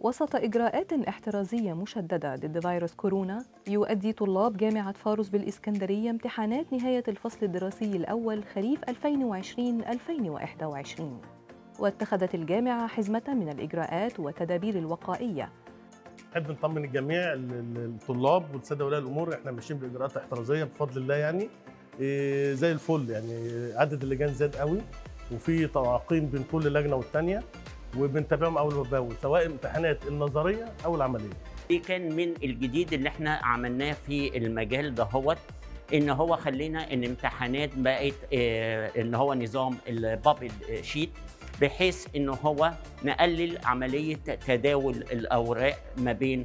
وسط إجراءات احترازية مشددة ضد فيروس كورونا يؤدي طلاب جامعة فاروس بالإسكندرية امتحانات نهاية الفصل الدراسي الأول خريف 2020-2021 واتخذت الجامعة حزمة من الإجراءات والتدابير الوقائية نحب نطمن الجميع ال- ال- الطلاب والساده اولياء الامور احنا ماشيين باجراءات احترازيه بفضل الله يعني إيه، زي الفل يعني عدد اللجان زاد قوي وفي تعاقيم بين كل لجنه والثانيه وبنتابعهم اول باول سواء امتحانات النظريه او العمليه دي كان من الجديد اللي احنا عملناه في المجال دهوت ان هو خلينا ان امتحانات بقت اه ان هو نظام البابل شيت بحيث ان هو نقلل عمليه تداول الاوراق ما بين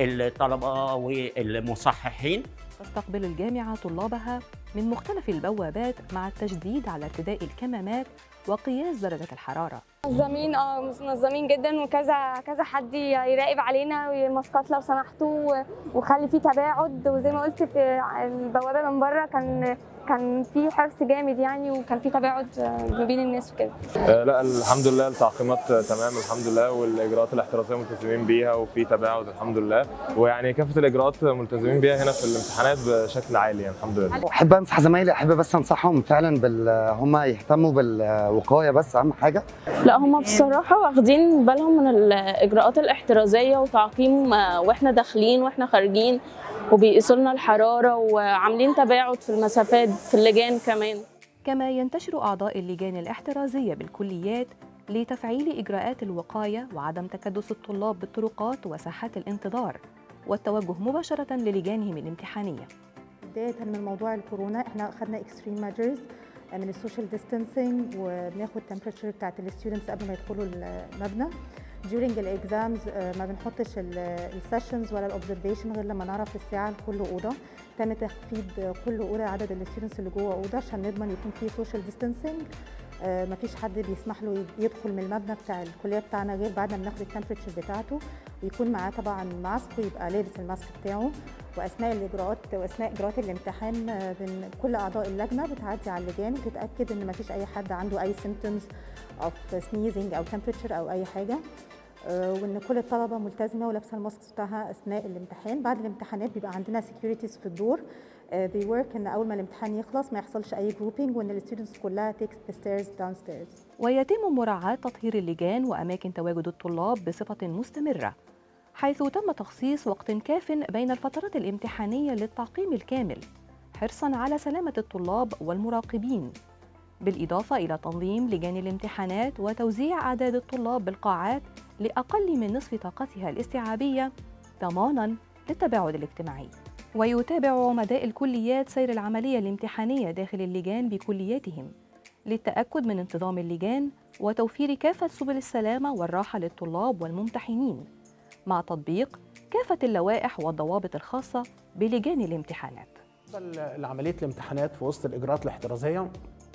الطلبه والمصححين تستقبل الجامعة طلابها من مختلف البوابات مع التشديد على ارتداء الكمامات وقياس درجة الحرارة منظمين اه منظمين جدا وكذا كذا حد يراقب علينا والماسكات لو سمحتوا وخلي في تباعد وزي ما قلت في البوابه من بره كان كان في حرص جامد يعني وكان في تباعد ما بين الناس وكده آه، لا الحمد لله التعقيمات تمام الحمد لله والاجراءات الاحترازيه ملتزمين بيها وفي تباعد الحمد لله ويعني كافه الاجراءات ملتزمين بيها هنا في الامتحانات بشكل عالي يعني الحمد لله احب انصح زمايلي احب بس انصحهم فعلا بال هم يهتموا بالوقايه بس اهم حاجه لا هم بصراحة واخدين بالهم من الإجراءات الاحترازية وتعقيم آه، واحنا داخلين واحنا خارجين وبيقيسوا لنا الحرارة وعاملين تباعد في المسافات في اللجان كمان كما ينتشر أعضاء اللجان الاحترازية بالكليات لتفعيل إجراءات الوقاية وعدم تكدس الطلاب بالطرقات وساحات الانتظار والتوجه مباشرة للجانهم الامتحانية بداية من موضوع الكورونا احنا اخذنا اكستريم ميجرز من السوشيال ديستانسينج وبناخد تمبريتشر بتاعت الستودنتس قبل ما يدخلوا المبنى during الاكزامز ما بنحطش السيشنز ولا الاوبزرفيشن غير لما نعرف الساعه لكل اوضه تم تخفيض كل اوضه عدد الستودنتس اللي جوه اوضه عشان نضمن يكون في سوشيال ديستانسينج ما فيش حد بيسمح له يدخل من المبنى بتاع الكليه بتاعنا غير بعد ما بناخد التمبريتشر بتاعته ويكون معاه طبعا ماسك ويبقى لابس الماسك بتاعه واثناء الاجراءات واثناء اجراءات الامتحان آه، بن- كل اعضاء اللجنه بتعدي على اللجان وتتاكد ان ما فيش اي حد عنده اي symptoms of sneezing او temperature او اي حاجه آه، وان كل الطلبه ملتزمه ولابسه الماسك بتاعها اثناء الامتحان بعد الامتحانات بيبقى عندنا securities في الدور آه، they work ان اول ما الامتحان يخلص ما يحصلش اي grouping وان الستودنتس كلها takes the stairs downstairs ويتم مراعاة تطهير اللجان وأماكن تواجد الطلاب بصفة مستمرة حيث تم تخصيص وقت كاف بين الفترات الامتحانية للتعقيم الكامل حرصاً على سلامة الطلاب والمراقبين بالإضافة إلى تنظيم لجان الامتحانات وتوزيع أعداد الطلاب بالقاعات لأقل من نصف طاقتها الاستيعابية ضماناً للتباعد الاجتماعي ويتابع عمداء الكليات سير العملية الامتحانية داخل اللجان بكلياتهم للتأكد من انتظام اللجان وتوفير كافة سبل السلامة والراحة للطلاب والممتحنين مع تطبيق كافة اللوائح والضوابط الخاصة بلجان الامتحانات بالنسبه لعمليه الامتحانات في وسط الاجراءات الاحترازيه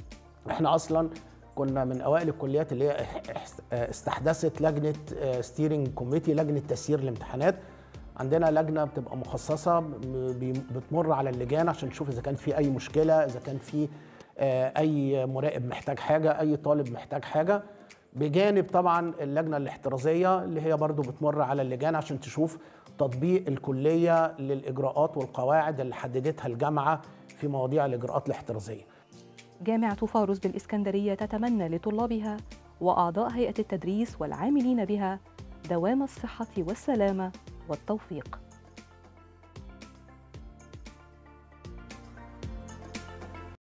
احنا اصلا كنا من اوائل الكليات اللي هي اح- استحدثت لجنه ستيرنج كوميتي لجنه تسيير الامتحانات عندنا لجنه بتبقى مخصصه م- بي- بتمر على اللجان عشان تشوف اذا كان في اي مشكله اذا كان في آه، اي مراقب محتاج حاجه اي طالب محتاج حاجه بجانب طبعا اللجنه الاحترازيه اللي هي برضو بتمر على اللجان عشان تشوف تطبيق الكليه للاجراءات والقواعد اللي حددتها الجامعه في مواضيع الاجراءات الاحترازيه جامعة فاروس بالإسكندرية تتمنى لطلابها وأعضاء هيئة التدريس والعاملين بها دوام الصحة والسلامة والتوفيق